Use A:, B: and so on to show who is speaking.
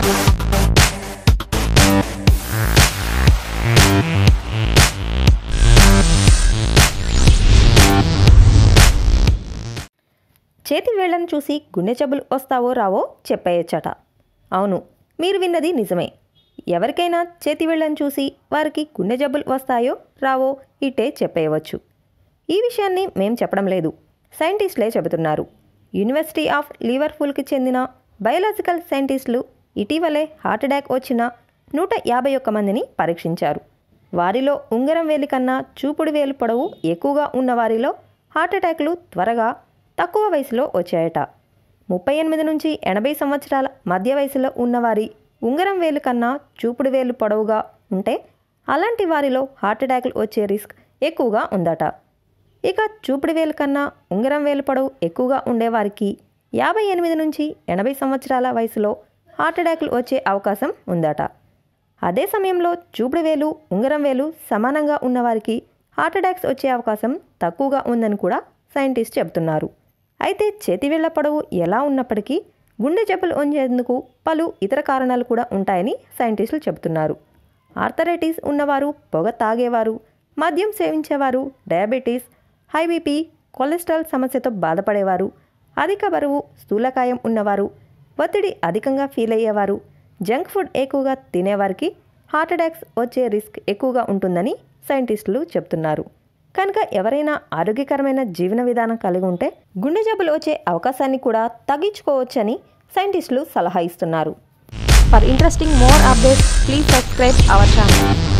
A: చేతి వేళ్లను చూసి గుండె జబ్బులు వస్తావో రావో చెప్పేయచ్చట అవును మీరు విన్నది నిజమే ఎవరికైనా చేతి వేళ్లను చూసి వారికి గుండె జబ్బులు వస్తాయో రావో ఇట్టే చెప్పేయవచ్చు ఈ విషయాన్ని మేం చెప్పడం లేదు సైంటిస్టులే చెబుతున్నారు యూనివర్సిటీ ఆఫ్ లివర్పూల్కి చెందిన బయోలాజికల్ సైంటిస్టులు ఇటీవలే హార్ట్ అటాక్ వచ్చిన నూట యాభై ఒక్క మందిని పరీక్షించారు వారిలో ఉంగరం వేలి కన్నా చూపుడు వేలు పొడవు ఎక్కువగా ఉన్న వారిలో హార్ట్ అటాక్లు త్వరగా తక్కువ వయసులో వచ్చాయట ముప్పై ఎనిమిది నుంచి ఎనభై సంవత్సరాల మధ్య వయసులో ఉన్నవారి ఉంగరం వేలు కన్నా చూపుడు వేలు పొడవుగా ఉంటే అలాంటి వారిలో హార్ట్ అటాక్లు వచ్చే రిస్క్ ఎక్కువగా ఉందట ఇక చూపుడు వేలు కన్నా ఉంగరం వేలు పొడవు ఎక్కువగా ఉండేవారికి యాభై ఎనిమిది నుంచి ఎనభై సంవత్సరాల వయసులో హార్ట్ అటాక్లు వచ్చే అవకాశం ఉందట అదే సమయంలో చూపుడు వేలు ఉంగరం వేలు సమానంగా ఉన్నవారికి హార్ట్ అటాక్స్ వచ్చే అవకాశం తక్కువగా ఉందని కూడా సైంటిస్ట్ చెబుతున్నారు అయితే చేతివేళ్ల పొడవు ఎలా ఉన్నప్పటికీ గుండె జబ్బులు వచ్చేందుకు పలు ఇతర కారణాలు కూడా ఉంటాయని సైంటిస్టులు చెబుతున్నారు ఆర్థరైటిస్ ఉన్నవారు పొగ తాగేవారు మద్యం సేవించేవారు డయాబెటీస్ హై బీపీ కొలెస్ట్రాల్ సమస్యతో బాధపడేవారు అధిక బరువు స్థూలకాయం ఉన్నవారు ఒత్తిడి అధికంగా ఫీల్ అయ్యేవారు జంక్ ఫుడ్ ఎక్కువగా తినేవారికి హార్ట్ అటాక్స్ వచ్చే రిస్క్ ఎక్కువగా ఉంటుందని సైంటిస్టులు చెప్తున్నారు కనుక ఎవరైనా ఆరోగ్యకరమైన జీవన విధానం కలిగి ఉంటే గుండె జబ్బులు వచ్చే అవకాశాన్ని కూడా తగ్గించుకోవచ్చని సైంటిస్టులు సలహా ఇస్తున్నారు
B: For interesting more updates, please subscribe our channel.